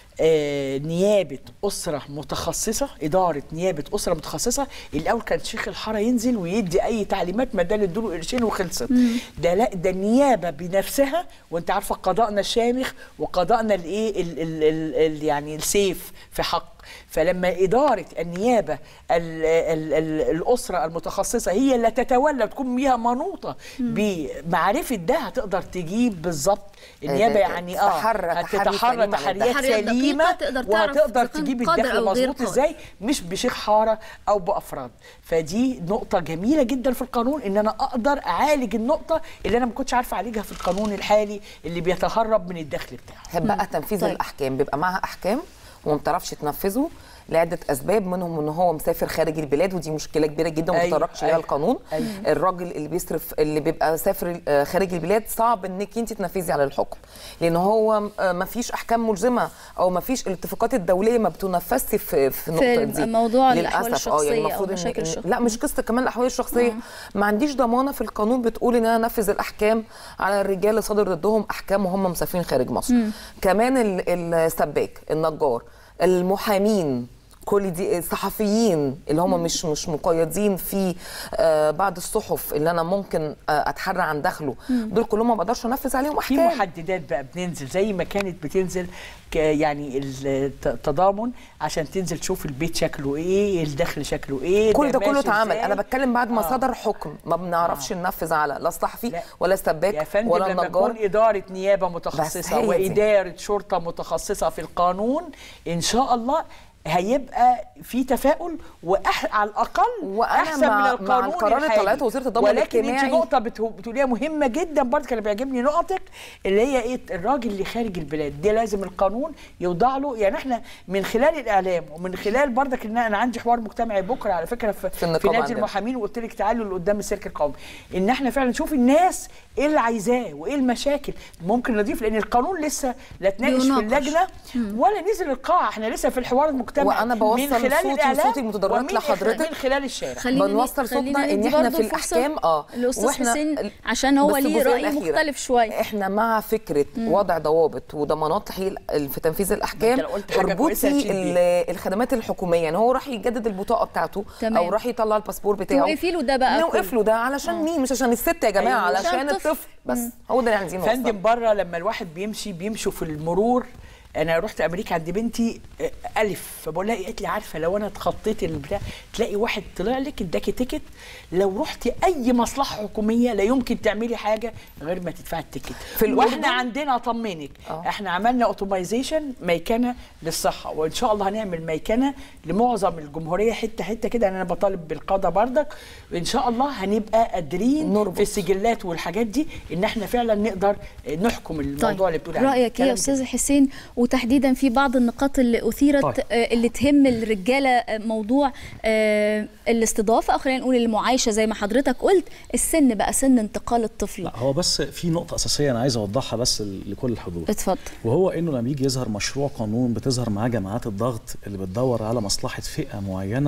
آه نيابه اسره متخصصه اداره نيابه اسره متخصصه الاول كان شيخ الحاره ينزل ويدي اي تعليمات ما ده ادوا قرشين وخلصت ده لا ده النيابه بنفسها وانت عارفه قضاءنا الشامخ وقضاءنا الايه ال- ال- ال- ال- يعني السيف في حق فلما إدارة النيابة ال ال ال الأسرة المتخصصة هي اللي تتولى تكون بيها منوطة بمعرفة ده هتقدر تجيب بالظبط النيابة آه، يعني اه تحرى تحري هتتحرى سليم عن تحريات التحريات دقيقة سليمة تقدر تعرف وهتقدر إذا كان تجيب قادر الدخل أو غير مظبوط قادر. ازاي مش بشيخ حارة أو بأفراد فدي نقطة جميلة جدا في القانون إن أنا أقدر أعالج النقطة اللي أنا ما كنتش عارفة أعالجها في القانون الحالي اللي بيتهرب من الدخل بتاعه بقى تنفيذ طيب. الاحكام بيبقى معاها احكام وما بتعرفش تنفذه لعده اسباب منهم ان هو مسافر خارج البلاد ودي مشكله كبيره جدا وما أيوة، بيتطرقش ليها أيوة، القانون أيوة. الراجل اللي بيصرف اللي بيبقى سافر آه، خارج البلاد صعب انك انت تنفذي على الحكم لان هو آه، ما فيش احكام ملزمه او ما فيش الاتفاقات الدوليه ما بتنفذش في في النقطه دي موضوع الأحوال للأسف. آه، الشخصية أو المفروض إن- مشاكل إن- الشخصية. لا مش قصه كمان الاحوال الشخصيه ما عنديش ضمانه في القانون بتقول ان انا انفذ الاحكام على الرجال اللي صادر ضدهم احكام وهم مسافرين خارج مصر كمان ال- السباك النجار المحامين كل دي الصحفيين اللي هم مش مش مقيدين في آه، بعض الصحف اللي انا ممكن آه، اتحرى عن دخله دول كلهم ما بقدرش انفذ عليهم في احكام محددات بقى بننزل زي ما كانت بتنزل ك يعني الت- التضامن عشان تنزل تشوف البيت شكله ايه الدخل شكله ايه كل ده كله ماشي اتعمل إزاي. انا بتكلم بعد ما آه. صدر حكم ما بنعرفش ننفذ على لا الصحفي لا. ولا يا السباك فندم ولا لما النجار تكون إدارة نيابة بس متخصصة هي دي. وإدارة شرطة متخصصة في القانون إن شاء الله هيبقى في تفاؤل وأح... على الاقل وأنا احسن مع- من مع القانون القرار اللي الحالي. طلعته وزيرة الضمان ولكن انت الاجتماعي. نقطه بتو- بتقوليها مهمه جدا برضه كان بيعجبني نقطك اللي هي ايه الراجل اللي خارج البلاد دي لازم القانون يوضع له يعني احنا من خلال الاعلام ومن خلال برضك ان انا عندي حوار مجتمعي بكره على فكره في, في في, النقابة نادي عندنا. المحامين وقلت لك تعالوا اللي قدام السيرك القومي ان احنا فعلا نشوف الناس ايه اللي عايزاه وايه المشاكل ممكن نضيف لان القانون لسه لا اتناقش في بيناقش. اللجنه ولا نزل القاعه احنا لسه في الحوار المجتمعي وأنا بوصل من خلال صوتي الإعلام وصوتي المتضررات ومن- لحضرتك. من خلال الشارع خلينا بنوصل خلينا صوتنا ان ندي احنا برضه في الفرصة الاحكام اه الاستاذ وإحنا- حسين عشان هو بس ليه الجزئية راي الأخيرة. مختلف شويه احنا مع فكره وضع ضوابط وضمانات تحقيق ال- في تنفيذ الاحكام أنت لو قلت حاجة كويسة اربطي هتشيل بيها. ال- الخدمات الحكوميه يعني هو راح يجدد البطاقه بتاعته تمام. او راح يطلع الباسبور بتاعه توقفي له ده بقى نوقف كله. له ده علشان مين مش عشان الست يا جماعه أيوة. علشان عشان الطفل. الطفل بس هو ده اللي عايزين فندم نوصله بره لما الواحد بيمشي بيمشوا في المرور انا رحت امريكا عند بنتي آه، الف فبقول لها إيه؟ قالت لي عارفه لو انا اتخطيت البتاع تلاقي واحد طلع لك اداكي تيكت لو رحتي اي مصلحه حكوميه لا يمكن تعملي حاجه غير ما تدفعي التيكت في الأردن؟ واحنا عندنا اطمنك آه. احنا عملنا اوتومايزيشن ميكنه للصحه وان شاء الله هنعمل ميكنه لمعظم الجمهوريه حته حته كده انا بطالب بالقضاء بردك وان شاء الله هنبقى قادرين نربط. في السجلات والحاجات دي ان احنا فعلا نقدر نحكم الموضوع اللي بتقول عليه رايك ايه كلام يا استاذ حسين وتحديدا في بعض النقاط اللي اثيرت طيب. آه، اللي تهم الرجاله آه، موضوع آه، الاستضافه او خلينا نقول المعايشه زي ما حضرتك قلت السن بقى سن انتقال الطفل لا هو بس في نقطة أساسية أنا عايز أوضحها بس لكل الحضور اتفضل وهو انه لما يجي يظهر مشروع قانون بتظهر معاه جماعات الضغط اللي بتدور على مصلحه فئه معينه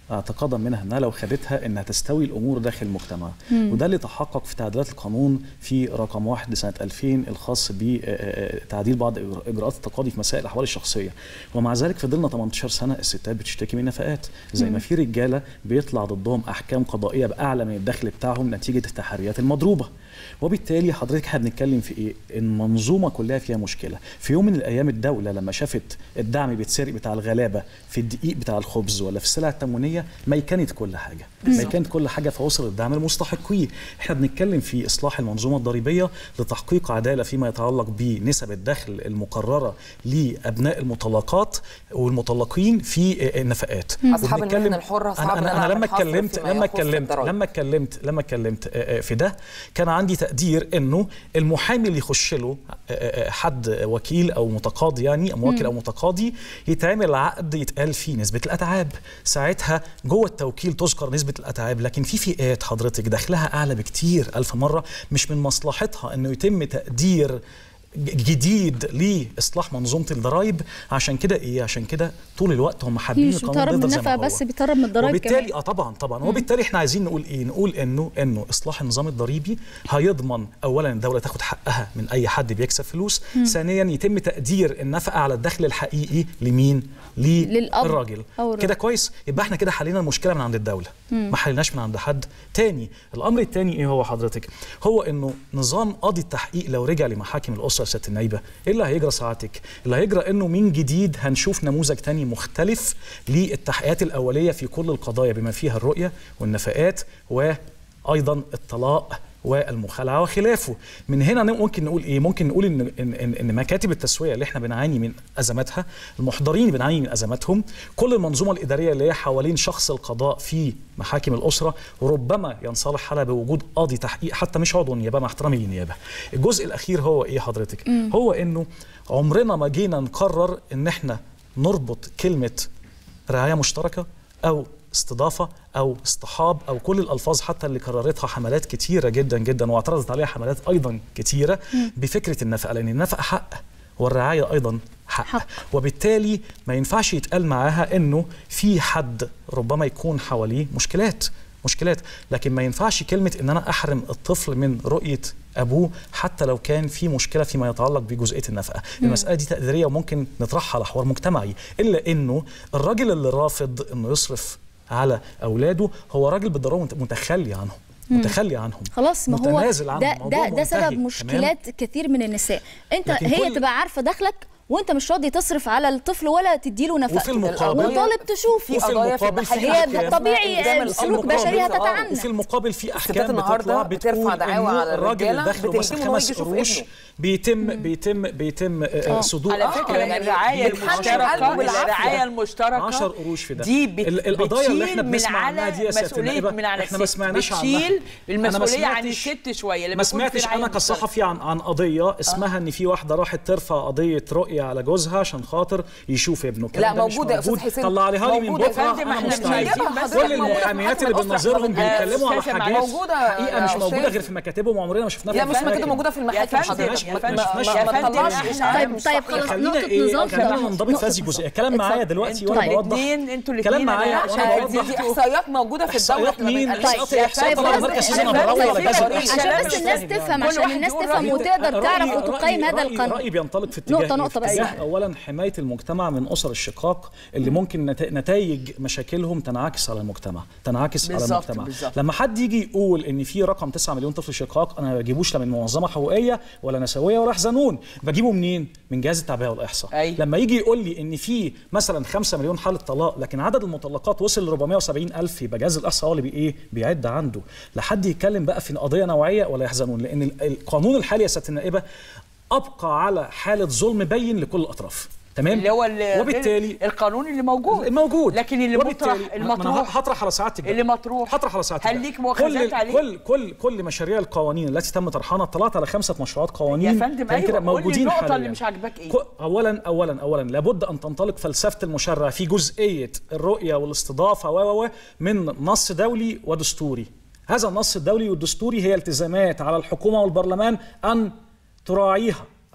اعتقادا منها انها لو خدتها انها تستوي الامور داخل المجتمع وده اللي تحقق في تعديلات القانون في رقم واحد لسنه 2000 الخاص بتعديل بعض اجراءات التقاضي في مسائل الاحوال الشخصيه ومع ذلك فضلنا 18 سنه الستات بتشتكي من نفقات زي ما في رجاله بيطلع ضدهم احكام قضائيه باعلى من الدخل بتاعهم نتيجه التحريات المضروبه وبالتالي حضرتك احنا بنتكلم في ايه؟ المنظومه كلها فيها مشكله، في يوم من الايام الدوله لما شافت الدعم بيتسرق بتاع الغلابه في الدقيق بتاع الخبز ولا في السلع التموينيه ميكنت كل حاجه، ميكنت كل حاجه فوصل الدعم المستحقيه، احنا بنتكلم في اصلاح المنظومه الضريبيه لتحقيق عداله فيما يتعلق بنسب الدخل المقرره لابناء المطلقات والمطلقين في النفقات. أصحاب وبنتكلم- المهن الحرة صعب انا, إن أنا, أنا أنا لما أعمل حظر اتكلمت فيما لما يخص اتكلمت الضرائب. لما اتكلمت لما اتكلمت آه، آه، في ده كان عندي تقدير انه المحامي اللي يخش له آه، آه، حد وكيل او متقاضي يعني او موكل او متقاضي يتعمل عقد يتقال فيه نسبه الاتعاب ساعتها جوه التوكيل تذكر نسبه الاتعاب لكن في فئات حضرتك دخلها اعلى بكتير الف مره مش من مصلحتها انه يتم تقدير ج- جديد لاصلاح منظومه الضرائب عشان كده ايه عشان كده طول الوقت هم حابين مش القانون بيتهرب من بيفضل زي ما النفقه هو. بس بيتهرب من الضرايب وبالتالي كمان اه طبعا طبعا وبالتالي احنا عايزين نقول ايه نقول انه انه اصلاح النظام الضريبي هيضمن اولا الدوله تاخد حقها من اي حد بيكسب فلوس ثانيا يتم تقدير النفقه على الدخل الحقيقي لمين للأب للراجل أو الراجل. كده كويس يبقى احنا كده حلينا المشكله من عند الدوله ما حليناش من عند حد تاني الامر التاني ايه هو حضرتك هو انه نظام قاضي التحقيق لو رجع لمحاكم الاسره يا سياده النايبه ايه اللي هيجرى ساعتك اللي هيجرى انه من جديد هنشوف نموذج تاني مختلف للتحقيقات الاوليه في كل القضايا بما فيها الرؤيه والنفقات وايضا الطلاق والمخالعه وخلافه من هنا ممكن نقول ايه ممكن نقول ان ان ان, إن مكاتب التسويه اللي احنا بنعاني من ازماتها المحضرين بنعاني من ازماتهم كل المنظومه الاداريه اللي هي حوالين شخص القضاء في محاكم الاسره وربما ينصلح حالها بوجود قاضي تحقيق حتى مش عضو نيابه مع احترامي للنيابه الجزء الاخير هو ايه حضرتك هو انه عمرنا ما جينا نقرر ان احنا نربط كلمه رعايه مشتركه او استضافه او اصطحاب او كل الالفاظ حتى اللي كررتها حملات كتيره جدا جدا واعترضت عليها حملات ايضا كتيره بفكره النفقه لان النفقه حق والرعايه ايضا حق, حق. حق. وبالتالي ما ينفعش يتقال معاها انه في حد ربما يكون حواليه مشكلات مشكلات لكن ما ينفعش كلمه ان انا احرم الطفل من رؤيه ابوه حتى لو كان في مشكله فيما يتعلق بجزئيه النفقه المساله دي تقديريه وممكن نطرحها على حوار مجتمعي الا انه الراجل اللي رافض انه يصرف على اولاده هو راجل بالضروره متخلي عنهم متخلي عنهم خلاص ما هو متنازل عنهم ده الموضوع ده ده سبب منتهي. مشكلات كثير من النساء انت لكن هي كل- تبقى عارفه دخلك وانت مش راضي تصرف على الطفل ولا تديله نفقته وفي المقابل- وطالب تشوف في وفي قضايا في المقابل في المحاكم هي أحكام- طبيعي قدام سلوك الأمر بشري قابل. هتتعنى وفي المقابل في الستات احكام النهاردة بتطلع بترفع بتقول دعاوى إنه على الراجل اللي الرجالة دخله مثلا بتهدمه خمس ويجي يشوف قروش ابنه. بيتم بيتم بيتم آه، صدور على فكره يعني الرعايه بيتحمل المشتركه قلبه بالعافية. الرعايه المشتركه 10 قروش في ده دي بت ال- القضايا اللي احنا بتشيل من بنسمع عنها على دي يا سياده مسؤوليه النائبه من على احنا ما الست سمعناش عنها بتشيل أنا ما المسؤوليه عن سمعتش- الست شويه لما ما يكون في سمعتش رعاية انا مشتركة. كصحفي عن عن قضيه اسمها ان في واحده راحت ترفع قضيه رؤيه على جوزها عشان خاطر يشوف ابنه الكلام لا، ده مش موجودة يا أستاذ موجود. حسين. طلعها لي من موجودة يا بكره فندم، انا احنا مش مستعد عايزين بس كل موجودة في المحاميات محاكم اللي الأسرة. بنناظرهم آه، بيتكلموا على أستاذة حاجات معلش. موجودة حقيقه يا مش أستاذ. موجوده غير في مكاتبهم وعمرنا ما شفناها لا في مش المحاكم. مكاتب موجوده في يا المحاكم فندم حضرتك يا ما- فندم ما- مش- ما- يا ما فندم، تطلعش إحنا- اشاعات طيب مش طيب صحيحة. خلاص خلينا نقطة ايه نظام خلينا صراحة. ننضبط نقطة في هذه الجزئيه كلام اتفضل. معايا دلوقتي انتوا وانا بوضح الاثنين انتوا كلام الاثنين معايا عشان وانا دي, دي بوضح احصائيات موجوده في الدوله احصائيات احنا ما مين بنقلقش. احصائيات احصائيات طيب طبعا بس- مركز بس- انا بس- بروح ولا بس- جزء بس- عشان بس كلام الناس مش تفهم كل عشان واحد الناس يقول تفهم رأيه. وتقدر تعرف رأيي- وتقيم رأيي- هذا رأيي- القانون رأيي بينطلق في اتجاه نقطة- إيه؟ نقطة في بس. اتجاه اولا حمايه المجتمع من اسر الشقاق اللي ممكن نت- نتائج مشاكلهم تنعكس على المجتمع تنعكس على بالظبط، المجتمع بالظبط. لما حد يجي يقول ان في رقم 9 مليون طفل شقاق انا ما بجيبوش لا من منظمه حقوقيه ولا نسويه ولا حزنون بجيبه منين من جهاز التعبئه والاحصاء أي. لما يجي يقول لي ان في مثلا 5 مليون حاله طلاق لكن عدد المطلقات وصل ل 470 الف يبقى جهاز الاحصاء هو اللي بي ايه بيعد عنده لحد يتكلم بقى في قضيه نوعيه ولا يحزنون لان ال- القانون الحالي يا سياده النائبه ابقى على حاله ظلم بين لكل الاطراف تمام اللي هو ال- وبالتالي القانون اللي موجود موجود لكن اللي وبالتالي- مطرح ما- ما أنا المطروح هطرح على سعادتك بقى. اللي مطروح هطرح على سعادتك هل بقى. ليك مؤاخذات كل عليه؟ كل كل كل مشاريع القوانين التي تم طرحها طلعت على خمسه مشروعات قوانين يا فندم، كان أيوة، كده قول لي موجودين النقطة حاليا اللي مش عاجباك إيه؟ ك- اولا اولا اولا لابد ان تنطلق فلسفه المشرع في جزئيه الرؤيه والاستضافه و و و من نص دولي ودستوري هذا النص الدولي والدستوري هي التزامات على الحكومه والبرلمان ان تراعيها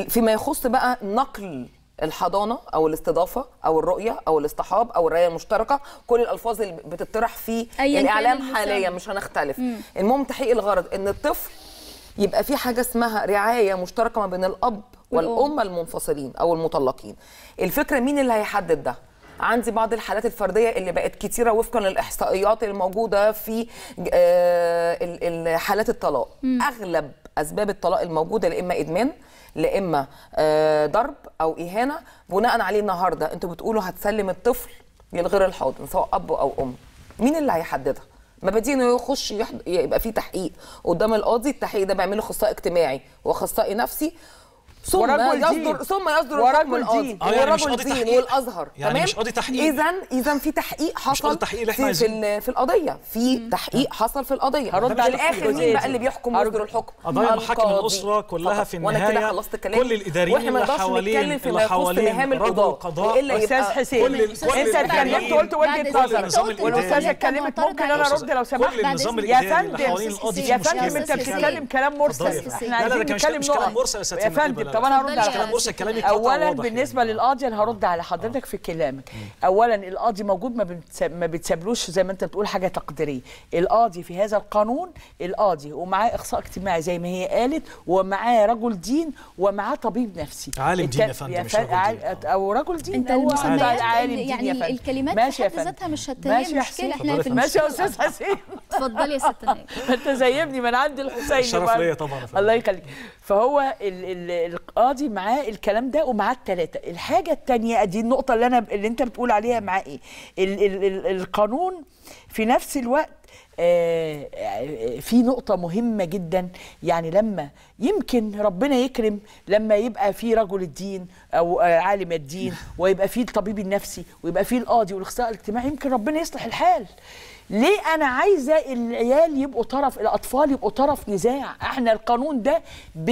ال- فيما يخص بقى نقل الحضانه او الاستضافه او الرؤيه او الاصطحاب او الرعايه المشتركه كل الالفاظ اللي بتطرح في أياً كان الاعلام المسمى. حاليا مش هنختلف المهم تحقيق الغرض ان الطفل يبقى في حاجه اسمها رعايه مشتركه ما بين الاب والأم. والام المنفصلين او المطلقين الفكره مين اللي هيحدد ده عندي بعض الحالات الفرديه اللي بقت كتيره وفقا للاحصائيات الموجوده في آه، ال- ال- حالات الطلاق اغلب اسباب الطلاق الموجوده لا اما ادمان لا اما آه، ضرب او اهانه بناء عليه النهارده انتوا بتقولوا هتسلم الطفل للغير الحاضن سواء اب او ام مين اللي هيحددها مبادئ انه يخش يحض... يبقى في تحقيق قدام القاضي التحقيق ده بيعمله اخصائي اجتماعي واخصائي نفسي ثم ورجل دين. يصدر ثم يصدر ورجل الحكم القاضي دين. آه، يعني مش ورجل قاضي دين تحقيق. والازهر يعني تمام مش قاضي تحقيق. اذا اذا في تحقيق حصل قاضي تحقيق اللي إحنا في, في, عايزينه. ال- في القضيه في تحقيق حصل في القضيه هرد في عليك الاخر في الجزئية مين بقى دي. اللي بيحكم هرد- ويصدر الحكم قضايا محاكم القاضي الأسرة كلها فقط. في وانا النهاية كده خلصت كلامي كل الإداريين واحنا ما اللي نقدرش حوالين- نتكلم فيما اللي يخص حوالين مهام رجل القضاء القضاء. والا استاذ يبقى حسين كل- انت كل اتكلمت الإداريين- وقلت بعد وجهه إذنك. نظرك النظام قلت الإداري. والاستاذه إنك اتكلمت معترض ممكن على- انا ارد لو سمحت كل النظام بعد يا الإداري اللي فندم حوالين القاضي يا فيه فندم مشكلة. انت أستاذ بتتكلم حسين. كلام مرسل أستاذ حسين. احنا لا، لا، عايزين ده مش- نتكلم مش كلام نقط مرسل يا ست يا النائبة، فندم لا. طب انا هرد اتفضلي يا على كلام مرسل كلامك اولا واضح بالنسبه يعني. للقاضي انا هرد على حضرتك في كلامك اولا القاضي موجود ما بنتس- ما بتسابلوش زي ما انت بتقول حاجه تقديريه القاضي في هذا القانون القاضي ومعاه اخصاء اجتماعي زي ما هي قالت ومعاه رجل دين ومعاه طبيب نفسي عالم دين يا الت- فندم، مش فن- رجل دين. عال- او رجل دين انت هو المسميات عالم دين يعني يا فندم. الكلمات ماشي في يا حد فندم. ذاتها مش هت- هي ماشي يا المشكله حسين. احنا في ماشي يا المشكلة استاذ حسين اتفضلي يا ست النائب انت زيبني من عند الحسين الشرف بقى. ليا طبعا يا فندم. الله يخليك فهو ال ال القاضي معاه الكلام ده ومعاه الثلاثه الحاجه الثانيه دي النقطه اللي انا اللي انت بتقول عليها معاه ايه ال ال ال القانون في نفس الوقت آه، آه، في نقطة مهمة جدا يعني لما يمكن ربنا يكرم لما يبقى في رجل الدين أو آه، عالم الدين ويبقى في الطبيب النفسي ويبقى في القاضي والاخصائي الاجتماعي يمكن ربنا يصلح الحال ليه انا عايزه العيال يبقوا طرف الاطفال يبقوا طرف نزاع احنا القانون ده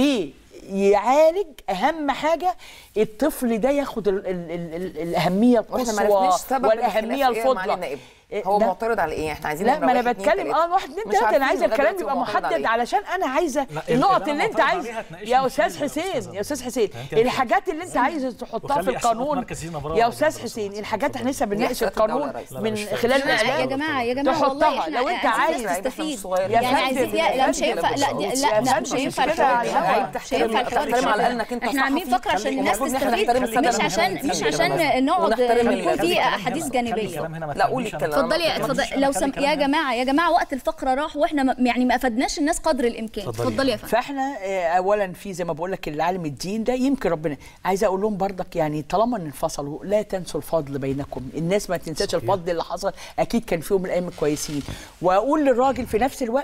بيعالج اهم حاجه الطفل ده ياخد ال ال ال ال الاهميه واحنا ما القصوى عرفناش سبب والاهميه الخلاف إيه يا معالي الفضلى النائب؟ إيه هو ده؟ معترض على ايه احنا عايزين لا نمرة ما انا واحد، اتنين، بتكلم تلاتة. اه واحد اتنين مش تلاته انا عارفين عايزه لغاية الكلام دلوقتي يبقى هو معترض على محدد إيه. علشان انا عايزه لا، اللي النقط أنا اللي انت معترض عايز عليها تناقشني يا فيه استاذ يا أستاذ حسين عبد. يا استاذ حسين أنت عارف. الحاجات اللي انت عايز تحطها وخلي في إحساسات القانون مركز زينة براءة يا برضه استاذ يا أستاذ حسين حسين. الحاجات احنا لسه بنناقش إحساسات الدولة القانون يا ريس. لا، لا، من مش فاهم. خلال جماعة- يا الاعلام جماعه يا جماعه والله تحطها احنا لو انت عايزين عايز تستفيد صغير. يا يعني فندم، عايزين يا لا مش فندم، هينفع لا دي- يا لا لا مش فندم، هينفع مش كده الحوار على ده. الهوا. مش هينفع الحوار تحترم على ده. الأقل إنك أنت احنا عاملين صحفي. فقره عشان الناس المفروض إن إحنا تستفيد نحترم مش سنة عشان المهنة. مش عشان ونحترم نقعد ال- يكون في خلي احاديث جانبيه لا قولي الكلام اتفضلي اتفضلي لو سم... يا جماعه يا جماعه وقت الفقره راح واحنا م- يعني ما افدناش الناس قدر الامكان اتفضلي. اتفضلي يا فندم فاحنا آه، اولا في زي ما بقول لك العالم الدين ده يمكن ربنا عايزه اقول لهم برضك يعني طالما ان انفصلوا لا تنسوا الفضل بينكم الناس ما تنساش الفضل اللي حصل اكيد كان فيهم الايام الكويسين واقول للراجل في نفس الوقت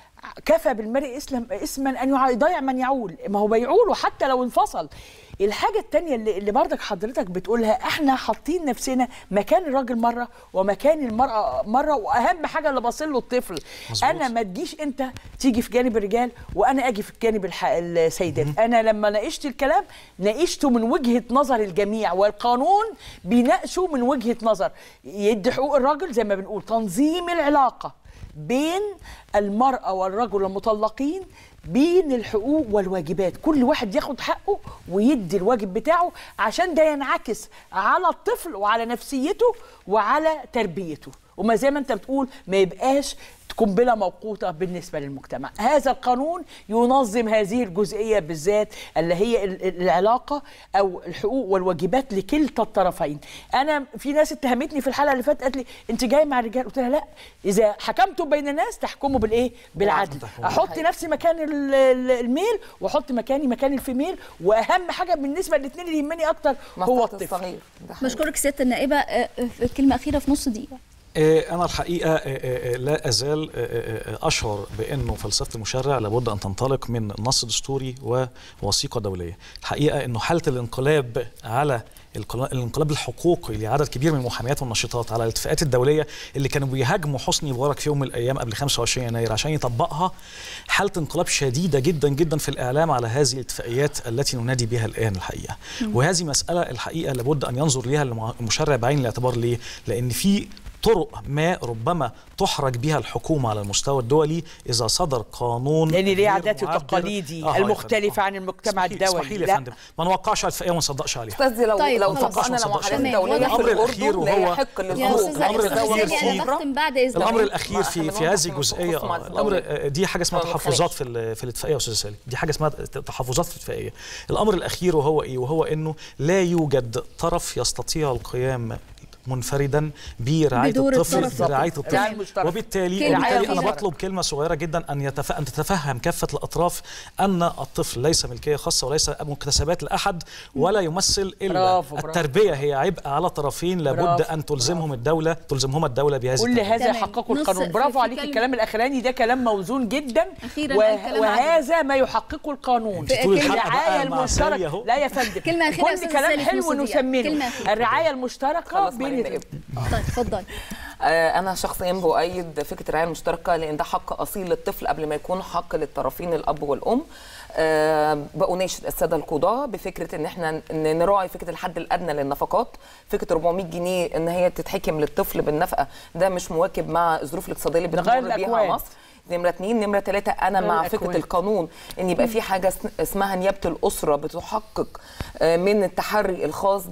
كفى بالمرء اسلم اسما ان يع- يضيع من يعول ما هو بيعوله حتى لو انفصل الحاجة التانية اللي, اللي برضك حضرتك بتقولها احنا حاطين نفسنا مكان الراجل مرة ومكان المرأة مرة واهم حاجة اللي باصل له الطفل مظبوط. انا ما تجيش انت تيجي في جانب الرجال وانا اجي في جانب الح- السيدات انا لما ناقشت الكلام ناقشته من وجهه نظر الجميع والقانون بيناقشه من وجهه نظر يدي حقوق الراجل زي ما بنقول تنظيم العلاقه بين المراه والرجل المطلقين بين الحقوق والواجبات كل واحد ياخد حقه ويدي الواجب بتاعه عشان ده ينعكس على الطفل وعلى نفسيته وعلى تربيته وما زي ما انت بتقول ما يبقاش قنبله موقوته بالنسبه للمجتمع هذا القانون ينظم هذه الجزئيه بالذات اللي هي ال- ال- العلاقه او الحقوق والواجبات لكلتا الطرفين انا في ناس اتهمتني في الحلقه اللي فاتت قالت لي انت جاي مع الرجال قلت لها لا اذا حكمتم بين الناس تحكموا بالايه بالعدل تحكموا احط نفسي مكان ال- ال- الميل واحط مكاني مكان الفيميل واهم حاجه بالنسبه للاثنين اللي يهمني اكتر هو مصلحة الطفل الصغير ده حقيقي. بشكرك سياده النائبه آه، آه، كلمه اخيره في نص دقيقه آه، أنا الحقيقة آه، آه، لا أزال آه، آه، آه، أشعر بأنه فلسفة المشرع لابد أن تنطلق من نص دستوري ووثيقة دولية الحقيقة أنه حالة الانقلاب على القلا- الانقلاب الحقوقي لعدد كبير من المحاميات والناشطات على الاتفاقات الدوليه اللي كانوا بيهاجموا حسني مبارك في يوم من الايام قبل 25 يناير عشان يطبقها حاله انقلاب شديده جدا جدا في الاعلام على هذه الاتفاقيات التي ننادي بها الان الحقيقه وهذه مساله الحقيقه لابد ان ينظر لها المشرع بعين الاعتبار ليه؟ لان في طرق ما ربما تحرج بها الحكومه على المستوى الدولي اذا صدر قانون لان ليه غير عاداتي معبر- وتقاليدي آه، المختلفه آه. عن المجتمع اسمحي- الدولي اسمحي لي يا لا. فندم ما نوقعش على الاتفاقيه وما نصدقش عليها استاذ لو طيب، لو خلاص. طبقنا تمام. المعاهدات واضح. الدوليه في الأمر الأخير الاردن لا وهو- يحق يا الأمر استاذ للظروف الأمر استاذ الأخير حسين انا فيه- بختم بعد اذنك الامر الاخير ما في إحنا في بنوضح هذه إنه الجزئيه خصوص مع آه، الامر الدولة. آه، دي حاجه اسمها ما تحفظات بنتخانقش. في ال- في الاتفاقيه يا استاذ سالي دي حاجه اسمها تحفظات في الاتفاقيه الامر الاخير وهو ايه وهو انه لا يوجد طرف يستطيع القيام منفردا برعايه بدور الطفل الطرف. برعايه الرعاية الطفل المشتركة. وبالتالي كلمة وبالتالي انا أخيرة. بطلب كلمه صغيره جدا ان يتف... ان تتفهم كافه الاطراف ان الطفل ليس ملكيه خاصه وليس مكتسبات لاحد ولا يمثل الا برافو، برافو. التربيه هي عبء على طرفين لابد برافو، ان تلزمهم الدوله تلزمهما الدوله بهذه كل التربية. هذا تمام. يحققه نص- القانون في- برافو في عليك كلمة- الكلام الاخراني ده كلام موزون جدا أخيراً وه- الكلام وهذا ما يحققه القانون في- طول الحلقة بقى الرعايه مع سالي المشتركه أهو. لا يا فندم كلمة أخيرة يا كل أستاذ كلام سالي في حلو نص دقيقة. نسمنه كلمة أخيرة. الرعايه المشتركه خلاص بين مريم نائب. طيب اتفضل آه، انا شخصيا بؤيد فكره الرعايه المشتركه لان ده حق اصيل للطفل قبل ما يكون حق للطرفين الاب والام آه، بأناشد الساده القضاه بفكره ان احنا ن- نراعي فكره الحد الادنى للنفقات فكره 400 جنيه ان هي تتحكم للطفل بالنفقه ده مش مواكب مع الظروف الاقتصاديه اللي نغير بتمر بيها الأكوان. مصر نمرة اتنين نمرة تلاتة أنا غير مع الأكوان. فكرة القانون إن يبقى في حاجة اس- اسمها نيابة الأسرة بتحقق آه، من التحري الخاص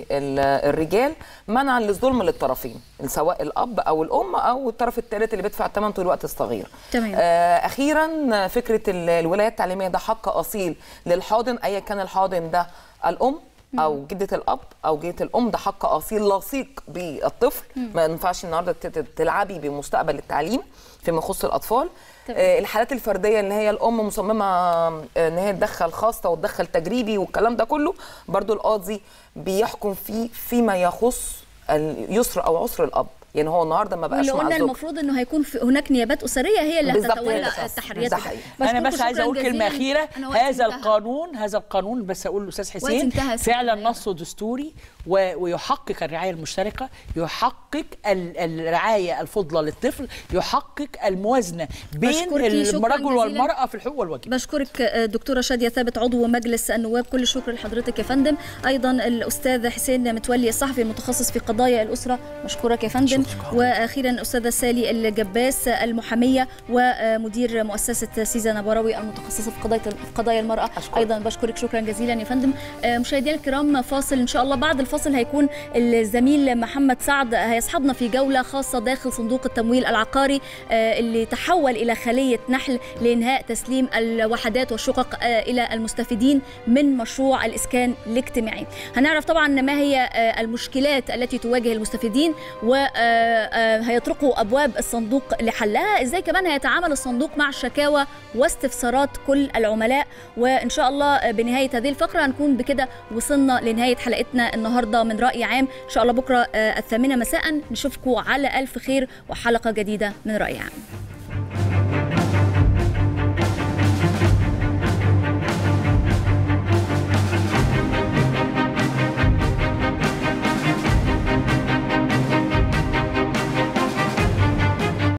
بالرجال منعا للظلم للطرفين سواء الأب أو الأم أو الطرف الثالث اللي بيدفع الثمن طول الوقت الصغير تمام. آه، أخيرا آه، فكرة ال- الولاية التعليمية ده حق أصيل للحاضن أيا كان الحاضن ده الأم او جده الاب او جده الام ده حق اصيل لصيق بالطفل ما ينفعش النهارده ت- ت- تلعبي بمستقبل التعليم فيما يخص الاطفال تمام. آه، الحالات الفرديه اللي هي الام مصممه آه، ان هي تدخل خاصه وتدخل تجريبي والكلام ده كله برضو القاضي بيحكم فيه فيما يخص اليسر او عسر الاب يعني هو النهارده ما بقاش واللي مع قلنا الزوج المفروض انه هيكون في هناك نيابات اسريه هي اللي بالظبط، هتتولى هي اللي التحريات ده بتاعتها. حقيقي. انا بشكركم بس عايزه شكراً اقول كلمه جزيلاً. اخيره أنا وقتي هذا انتهى. القانون هذا القانون بس اقول للاستاذ وقتي حسين انتهى يا فعلا سيدنا. نصه دستوري و- ويحقق الرعايه المشتركه يحقق ال- الرعايه الفضلى للطفل يحقق الموازنه بين بشكركي شكراً الرجل جزيلاً. والمراه في الحقوق والواجبات بشكرك آه، دكتوره شاديه ثابت عضو مجلس النواب كل الشكر لحضرتك يا فندم ايضا الاستاذ حسين متولي الصحفي المتخصص في قضايا الاسره بشكرك يا فندم واخيرا الاستاذه سالي الجباس المحاميه ومدير مؤسسه سيزا نبراوي المتخصصه في قضايا في قضايا المراه أشكرك. ايضا بشكرك شكرا جزيلا يا فندم آه، مشاهدينا الكرام فاصل ان شاء الله بعد الفاصل هيكون الزميل محمد سعد هيصحبنا في جوله خاصه داخل صندوق التمويل العقاري آه، اللي تحول الى خليه نحل لانهاء تسليم الوحدات والشقق آه، الى المستفيدين من مشروع الاسكان الاجتماعي. هنعرف طبعا ما هي آه، المشكلات التي تواجه المستفيدين وهيطرقوا ابواب الصندوق لحلها، ازاي كمان هيتعامل الصندوق مع الشكاوى واستفسارات كل العملاء وان شاء الله آه، بنهايه هذه الفقره هنكون بكده وصلنا لنهايه حلقتنا النهارده من راي عام ان شاء الله بكره آه، الثامنه مساء نشوفكم على الف خير وحلقه جديده من راي عام.